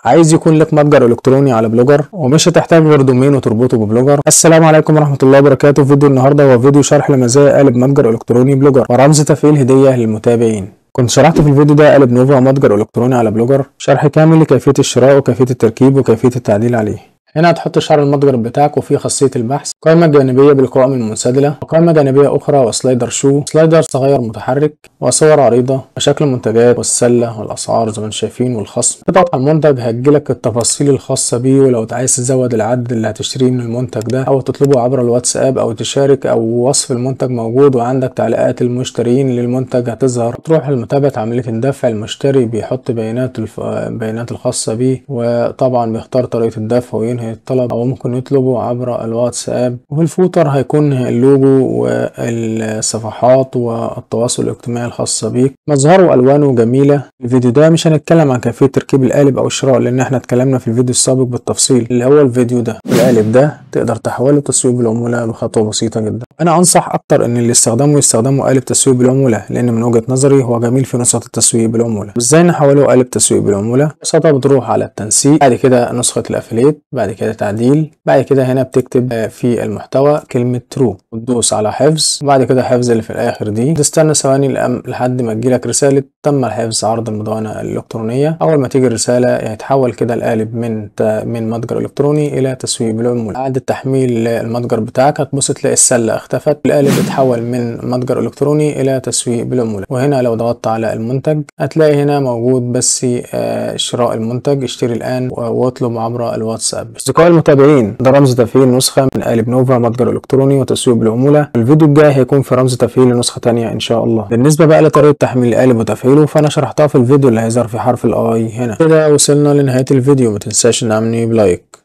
عايز يكون لك متجر الكتروني على بلوجر ومش هتحتاج غير دومين وتربطه ببلوجر السلام عليكم ورحمه الله وبركاته فيديو النهارده هو فيديو شرح لمزايا قالب متجر الكتروني بلوجر ورمز تفعيل هديه للمتابعين كنت شرحت في الفيديو ده قالب نوفا متجر الكتروني على بلوجر شرح كامل لكيفيه الشراء وكيفيه التركيب وكيفيه التعديل عليه هنا هتحط شعر المتجر بتاعك وفي خاصية البحث قائمة جانبية بالقوائم المنسدلة وقائمة جانبية أخرى وسلايدر شو سلايدر صغير متحرك وصور عريضة وشكل المنتجات والسلة والأسعار زي ما انتم شايفين والخصم تضغط على المنتج هتجيلك التفاصيل الخاصة بيه ولو عايز تزود العدد اللي هتشتريه من المنتج ده أو تطلبه عبر الواتساب أو تشارك أو وصف المنتج موجود وعندك تعليقات المشترين للمنتج هتظهر تروح لمتابعة عملية الدفع المشتري بيحط بيانات الف... بيانات الخاصة بيه وطبعا بيختار طريقة الدفع وينهي الطلب او ممكن يطلبه عبر الواتساب وفي الفوتر هيكون اللوجو والصفحات والتواصل الاجتماعي الخاصة بيك مظهره والوانه جميلة الفيديو ده مش هنتكلم عن كيفية تركيب القالب او الشراء لان احنا اتكلمنا في الفيديو السابق بالتفصيل اللي هو الفيديو ده القالب ده تقدر تحوله تسويق بالعمولة بخطوة بسيطة جدا انا انصح اكتر ان اللي يستخدمه يستخدموا قالب تسويق بالعمولة لان من وجهة نظري هو جميل في نسخة التسويق بالعمولة ازاي نحوله قالب تسويق بالعمولة ببساطة بتروح على التنسيق بعد كده نسخة الافليت بعد كده تعديل بعد كده هنا بتكتب في المحتوى كلمة ترو وتدوس على حفظ وبعد كده حفظ اللي في الاخر دي تستنى ثواني لحد ما تجيلك رسالة تم الحفظ عرض المدونة الالكترونية اول ما تيجي الرسالة يتحول كده القالب من من متجر الكتروني الى تسويق بالعمولة بعد التحميل المتجر بتاعك هتبص تلاقي السلة اختفت القالب اتحول من متجر الكتروني الى تسويق بالعمولة وهنا لو ضغطت على المنتج هتلاقي هنا موجود بس شراء المنتج اشتري الان واطلب عبر الواتساب اصدقائي المتابعين ده رمز تفعيل نسخة من قالب نوفا متجر الكتروني وتسويق بالعمولة الفيديو الجاي هيكون في رمز تفعيل لنسخة تانية ان شاء الله بالنسبة بقى لطريقة تحميل القالب وتفعيله فانا شرحتها في الفيديو اللي هيظهر في حرف الاي هنا كده وصلنا لنهاية الفيديو متنساش نعمل بلايك